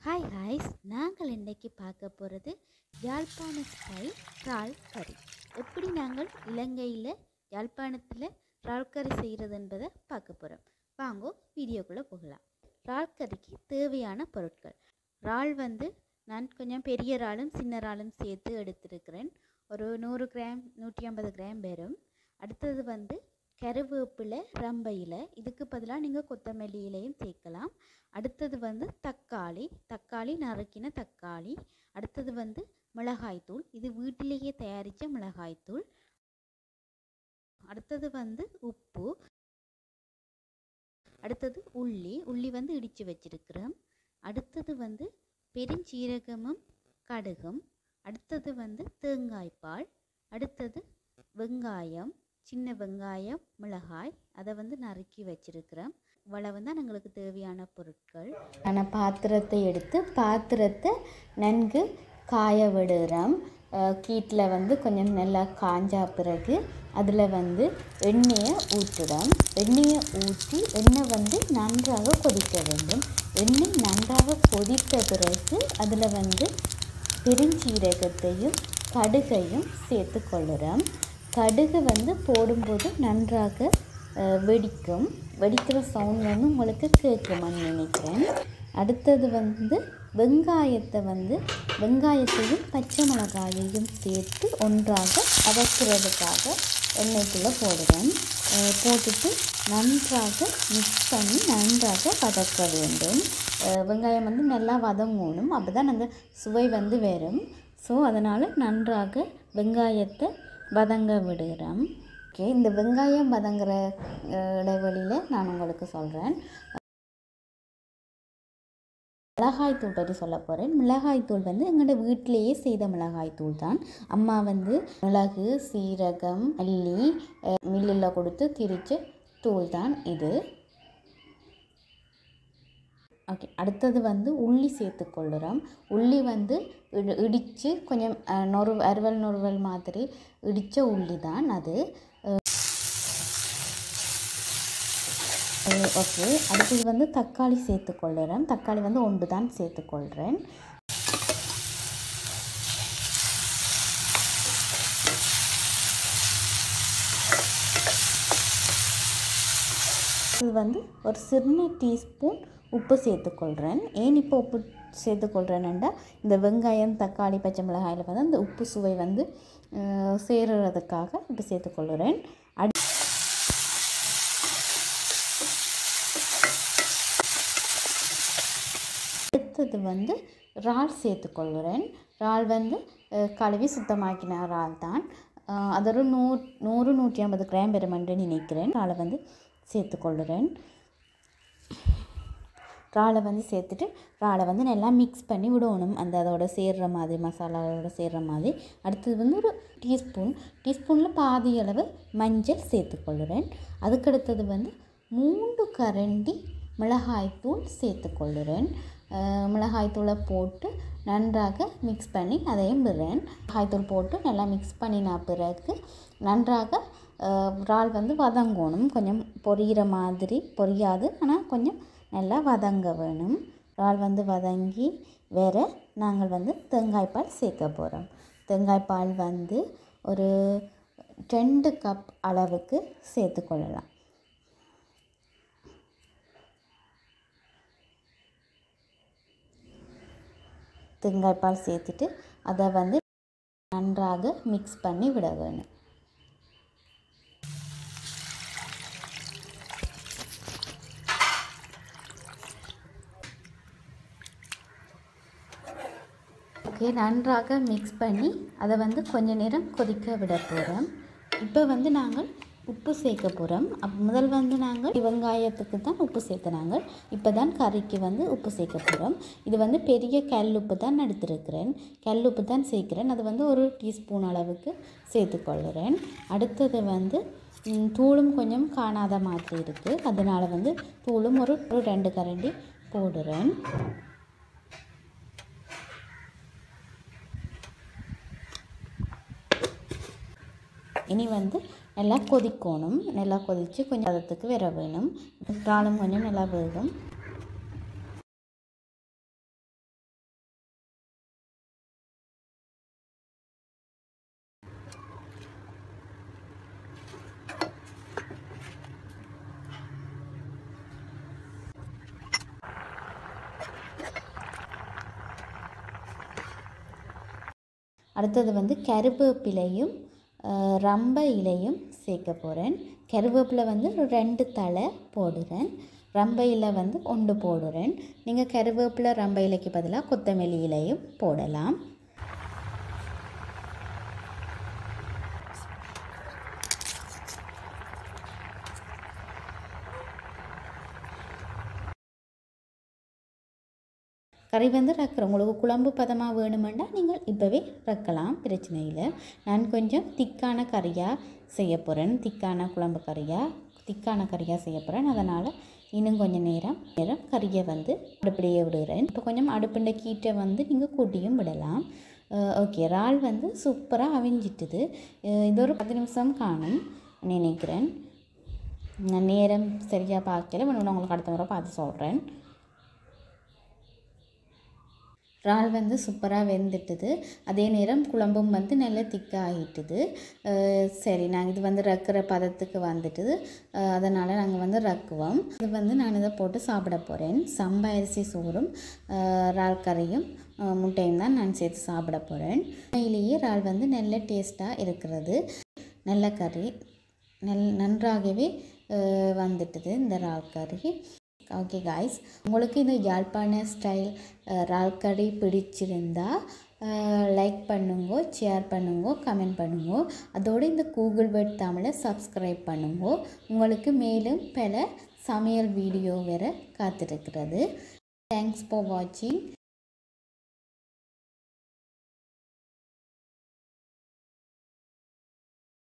hi ஹாய்ஸ் நாங்கள் இன்றைக்கி பார்க்க போகிறது யாழ்ப்பாண ஸ்டைல் இறால் கறி எப்படி நாங்கள் இலங்கையில் யாழ்ப்பாணத்தில் இறால் கறி செய்கிறது என்பதை பார்க்க போகிறோம் வாங்கோ வீடியோக்குள்ளே போகலாம் இறால் கறிக்கு தேவையான பொருட்கள் இறால் வந்து நான் கொஞ்சம் பெரிய இறாலும் சின்ன இறாலும் சேர்த்து எடுத்திருக்கிறேன் ஒரு நூறு கிராம் நூற்றி ஐம்பது கிராம் வரும் அடுத்தது வந்து கருவேப்பிலை ரம்ப இலை இதுக்கு பதிலாக நீங்கள் கொத்தமல்லி இலையும் சேர்க்கலாம் அடுத்தது வந்து தக்காளி தக்காளி நறுக்கின தக்காளி அடுத்தது வந்து மிளகாய்த்தூள் இது வீட்டிலேயே தயாரித்த மிளகாய்த்தூள் அடுத்தது வந்து உப்பு அடுத்தது உள்ளி உள்ளி வந்து இடித்து வச்சிருக்கிறோம் அடுத்தது வந்து பெருஞ்சீரகமும் கடுகும் அடுத்தது வந்து தேங்காய்ப்பால் அடுத்தது வெங்காயம் சின்ன வெங்காயம் மிளகாய் அதை வந்து நறுக்கி வச்சிருக்கிறோம் இவ்வளவு தான் எங்களுக்கு தேவையான பொருட்கள் நான் பாத்திரத்தை எடுத்து பாத்திரத்தை நன்கு காய விடுறோம் கீட்டில் வந்து கொஞ்சம் நல்லா காஞ்சா பிறகு அதில் வந்து எண்ணெயை ஊற்றுறோம் எண்ணெயை ஊற்றி எண்ணெய் வந்து நன்றாக கொதிக்க வேண்டும் எண்ணெய் நன்றாக கொதித்த பிறகு அதில் வந்து பெருஞ்சீரகத்தையும் கடுகையும் சேர்த்து கொள்ளுறோம் கடுகு வந்து போடும்போது நன்றாக அஹ், வெடிக்கும் வெடிக்கிற சவுண்ட் வந்து உங்களுக்கு கேட்குமான்னு நினைக்கிறேன் அடுத்தது வந்து வெங்காயத்தை வந்து வெங்காயத்தையும் பச்சை மிளகாயையும் சேர்த்து ஒன்றாக வதக்குறதுக்காக எண்ணெய்க்குள்ளே போடுவேன் அஹ், போட்டுட்டு நன்றாக மிக்ஸ் பண்ணி நன்றாக வதக்க வேண்டும் அஹ், வெங்காயம் வந்து நல்லா வதங்கணும் அப்போ தான் அந்த சுவை வந்து வரும் ஸோ அதனால் நன்றாக வெங்காயத்தை வதங்க விடுகிறோம் ஓகே இந்த வெங்காயம் வதங்குற அஹ், இடைவெளியில் நான் உங்களுக்கு சொல்கிறேன் மிளகாய்த்தூள் பற்றி சொல்ல போகிறேன் மிளகாய்த்தூள் வந்து எங்களோட வீட்டிலேயே செய்த மிளகாய்த்தூள் தான் அம்மா வந்து மிளகு சீரகம் அள்ளி மில்லில் கொடுத்து திரிச்ச தூள் தான் இது ஓகே அடுத்தது வந்து உள்ளி சேர்த்துக்கொள்ளுறோம் உள்ளி வந்து இடி இடித்து கொஞ்சம் அஹ், நொறு அறுவல் நொறுவல் மாதிரி இடித்த உள்ளி தான் அது ஓகே அடுத்தது வந்து தக்காளி சேர்த்துக்கொள்ளுறேன் தக்காளி வந்து ஒன்று தான் சேர்த்துக்கொள்கிறேன் இது வந்து ஒரு சின்ன டீஸ்பூன் உப்பு சேர்த்துக்கொள்கிறேன் ஏன் இப்போ உப்பு சேர்த்துக்கொள்கிறேன்டா இந்த வெங்காயம் தக்காளி பச்சை மிளகாயில் வந்து அந்த உப்பு சுவை வந்து அஹ், சேருறதுக்காக இப்போ சேர்த்துக்கொள்கிறேன் அடி அடுத்தது வந்து இறால் சேர்த்துக்கொள்கிறேன் இறால் வந்து அஹ், கழுவி சுத்தமாக்கின இறால் தான் அஹ், அது ஒரு நூ நூறு நூற்றி ஐம்பது கிராம் பெருமன்று நினைக்கிறேன் இறாலை வந்து சேர்த்துக்கொள்கிறேன் இறாலை வந்து சேர்த்துட்டு இறாலை வந்து நல்லா மிக்ஸ் பண்ணி விடணும் அந்த அதோட சேர்ற மாதிரி மசாலாவோட சேர்ற மாதிரி அடுத்தது வந்து ஒரு டீஸ்பூன் டீஸ்பூனில் பாதி அளவு மஞ்சள் சேர்த்துக்கொள்கிறேன் அதுக்கடுத்தது வந்து மூன்று கரண்டி மிளகாய்த்தூள் சேர்த்துக்கொள்கிறேன் அஹ் மிளகாய்த்தூளை போட்டு நன்றாக மிக்ஸ் பண்ணி அதையும் விடுறேன் மிளகாய்த்தூள் போட்டு நல்லா மிக்ஸ் பண்ணின பிறகு நன்றாக அஹ், இறால் வந்து வதங்கணும் கொஞ்சம் பொரியிற மாதிரி பொரியாது ஆனால் கொஞ்சம் நல்லா வதங்க வேணும் இறால் வந்து வதங்கி வேற நாங்கள் வந்து தேங்காய்ப்பால் சேர்க்க போகிறோம் தேங்காய்ப்பால் வந்து ஒரு ரெண்டு கப் அளவுக்கு சேர்த்துக்கொள்ளலாம் தேங்காய்ப்பால் சேர்த்துட்டு அதை வந்து நன்றாக மிக்ஸ் பண்ணி விட வேணும் ஓகே நன்றாக மிக்ஸ் பண்ணி அதை வந்து கொஞ்ச நேரம் கொதிக்க விட போகிறோம் இப்போ வந்து நாங்கள் உப்பு சேர்க்க போகிறோம் அப் முதல் வந்து நாங்கள் வெங்காயத்துக்கு தான் உப்பு சேர்த்துனாங்க இப்போ தான் கறிக்கு வந்து உப்பு சேர்க்க போகிறோம் இது வந்து பெரிய கல் உப்பு தான் எடுத்திருக்கிறேன் கல் உப்பு தான் சேர்க்குறேன் அது வந்து ஒரு டீஸ்பூன் அளவுக்கு சேர்த்துக்கொள்கிறேன் அடுத்தது வந்து ம், தூளும் கொஞ்சம் காணாத மாதிரி இருக்குது அதனால் வந்து தூளும் ஒரு ஒரு ரெண்டு கரண்டி போடுறேன் இனி வந்து நல்லா கொதிக்கணும் நல்லா கொதித்து கொஞ்சம் பதத்துக்கு வர வேணும் இறாலும் கொஞ்சம் நல்லா வேகும் அடுத்தது வந்து கருவேப்பிலையும் அஹ், ரம்ப இலையும் சேர்க்க போகிறேன் கருவேப்பிலை வந்து ஒரு ரெண்டு தலை போடுறேன் ரம்ப இலை வந்து ஒன்று போடுறேன் நீங்கள் கருவேப்பிலை ரம்ப இலைக்கு பதிலாக கொத்தமல்லி இலையும் போடலாம் கறி வந்து ரக்கிறோம் உங்களுக்கு குழம்பு பதமாக வேணுமெண்டா நீங்கள் இப்போவே ரக்கலாம் பிரச்சனை இல்லை நான் கொஞ்சம் திக்கான கறியாக செய்ய போகிறேன் திக்கான குழம்பு கறியாக திக்கான கறியாக செய்ய போகிறேன் அதனால் இன்னும் கொஞ்சம் நேரம் நேரம் கறியை வந்து அடுப்பிலேயே விடுகிறேன் இப்போ கொஞ்சம் அடுப்புண்ட கீட்டை வந்து நீங்கள் கூட்டியும் விடலாம் ஓகே இறால் வந்து சூப்பராக அவிஞ்சிட்டுது அஹ் இது ஒரு பத்து நிமிஷம் காணும் நினைக்கிறேன் நான் நேரம் சரியாக பார்க்கல நான் உங்களுக்கு அடுத்த முறை பார்த்து சொல்கிறேன் இறால் வந்து சூப்பராக வெந்துட்டுது அதே நேரம் குழம்பும் வந்து நல்ல திக்காகிட்டுது அஹ் சரி நாங்கள் இது வந்து ரக்கிற பதத்துக்கு வந்துட்டுது அதனால் நாங்கள் வந்து ரக்குவோம் இது வந்து நான் இதை போட்டு சாப்பிட போகிறேன் சம்பா அரிசி சோறும் அஹ் இறால் கறியும் அஹ் முட்டையும் தான் நான் சேர்த்து சாப்பிட போகிறேன் உண்மையிலேயே இறால் வந்து நல்ல டேஸ்ட்டாக இருக்கிறது நல்ல கறி நல் நன்றாகவே அஹ் வந்துட்டுது இந்த இறால் கறி ஓகே காய்ஸ் உங்களுக்கு இந்த யாழ்ப்பாண ஸ்டைல் இறால் கறி பிடிச்சிருந்தா லைக் பண்ணுங்க ஷேர் பண்ணுங்க கமெண்ட் பண்ணுங்க அதோடு இந்த கூகுள் வேர்ட் தமிழை சப்ஸ்கிரைப் பண்ணுங்க உங்களுக்கு மேலும் பல சமையல் வீடியோ வேறு காத்திருக்கிறது தேங்க்ஸ் ஃபார் வாட்சிங்